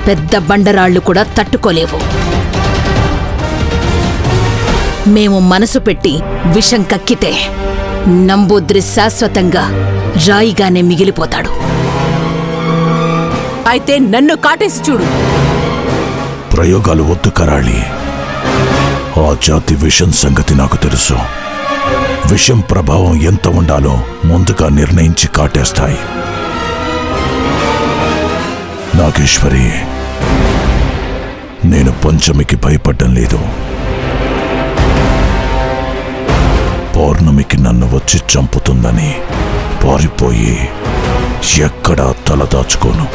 పెద్ద బండరాళ్లు కూడా తట్టుకోలేవు మేము మనసు పెట్టి విషం కక్కితే నంబూద్రి శాశ్వతంగా రాయిగానే మిగిలిపోతాడు అయితే నన్ను కాటేసి చూడు ప్రయోగాలు వద్దు కరాళి ఆ జాతి విషం సంగతి నాకు తెలుసు విషం ప్రభావం ఎంత ఉండాలో ముందుగా నిర్ణయించి కాటేస్తాయి నాగేశ్వరి నేను పంచమికి భయపడ్డం లేదు పౌర్ణమికి నన్ను వచ్చి చంపుతుందని పారిపోయి ఎక్కడా తలదాచుకోను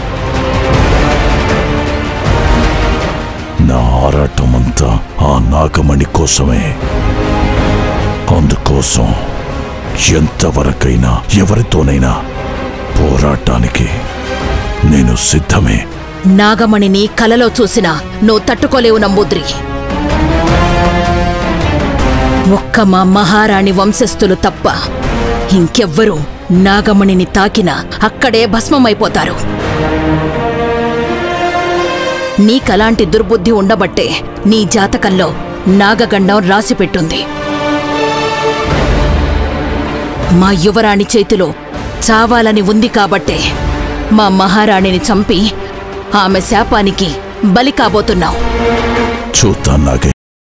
నా ఆరాటమంతా ఆ నాగమణి కోసమే అందుకోసం ఎంతవరకైనా ఎవరితోనైనా పోరాటానికి నేను సిద్ధమే నాగమణిని కలలో చూసినా నువ్వు తట్టుకోలేవు నంబూద్రి ఒక్క మా మహారాణి వంశస్థులు తప్ప ఇంకెవ్వరూ నాగమణిని తాకినా అక్కడే భస్మమైపోతారు నీకలాంటి దుర్బుద్ధి ఉండబట్టే నీ జాతకంలో నాగగండం రాసిపెట్టుంది మా యువరాణి చేతిలో చావాలని ఉంది కాబట్టే మా మహారాణిని చంపి ఆమె శాపానికి బలి కాబోతున్నావు చూద్దాం నాగే